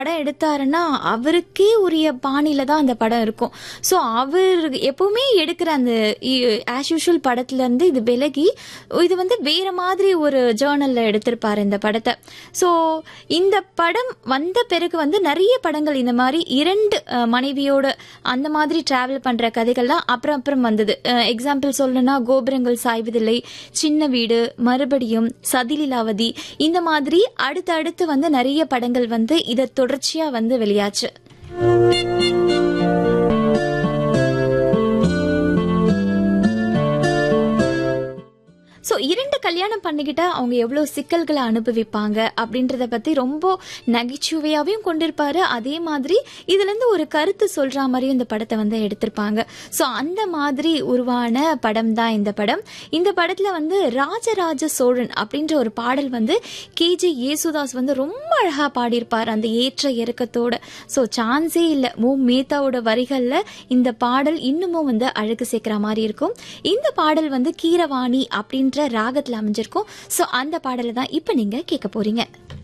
படம் எடுத்தாருன்னா அவருக்கே உரிய பாணியில தான் அந்த படம் இருக்கும் ஸோ அவர் எப்பவுமே எடுக்கிற அந்த ஆஸ் யூஷுவல் படத்துல இருந்து இது விலகி இது வந்து வேற மாதிரி ஒரு ஜேர்னல்ல எடுத்திருப்பாரு இந்த படத்தை ஸோ இந்த படம் வந்த பிறகு வந்து நிறைய படங்கள் இந்த மாதிரி இரண்டு அஹ், மனைவியோட அந்த மாதிரி டிராவல் பண்ற கதைகள்லாம் அப்புறம் அப்புறம் வந்தது எக்ஸாம்பிள் சொல்லணும்னா கோபுரங்கள் சாய்வதில்லை சின்ன வீடு மறுபடியும் சதிலீலாவதி இந்த மாதிரி அடுத்தடுத்து வந்து நிறைய படங்கள் வந்து இதை தொடர்ச்சியா வந்து வெளியாச்சு ஸோ இரண்டு கல்யாணம் பண்ணிக்கிட்டா அவங்க எவ்வளோ சிக்கல்களை அனுபவிப்பாங்க அப்படின்றத பற்றி ரொம்ப நகைச்சுவையாகவும் கொண்டிருப்பாரு அதே மாதிரி இதுலேருந்து ஒரு கருத்து சொல்கிற மாதிரியும் இந்த படத்தை வந்து எடுத்திருப்பாங்க ஸோ அந்த மாதிரி உருவான படம் தான் இந்த படம் இந்த படத்தில் வந்து ராஜராஜ சோழன் அப்படின்ற ஒரு பாடல் வந்து கேஜி யேசுதாஸ் வந்து ரொம்ப அழகாக பாடியிருப்பார் அந்த ஏற்ற இறக்கத்தோட ஸோ சான்ஸே இல்லை மு மேத்தாவோட வரிகளில் இந்த பாடல் இன்னமும் வந்து அழகு சேர்க்கிற மாதிரி இருக்கும் இந்த பாடல் வந்து கீரவாணி அப்படின்ற ராகத்தில் அமைஞ்சிருக்கும் ஸோ அந்த பாடலை தான் இப்போ நீங்கள் கேட்க போறீங்க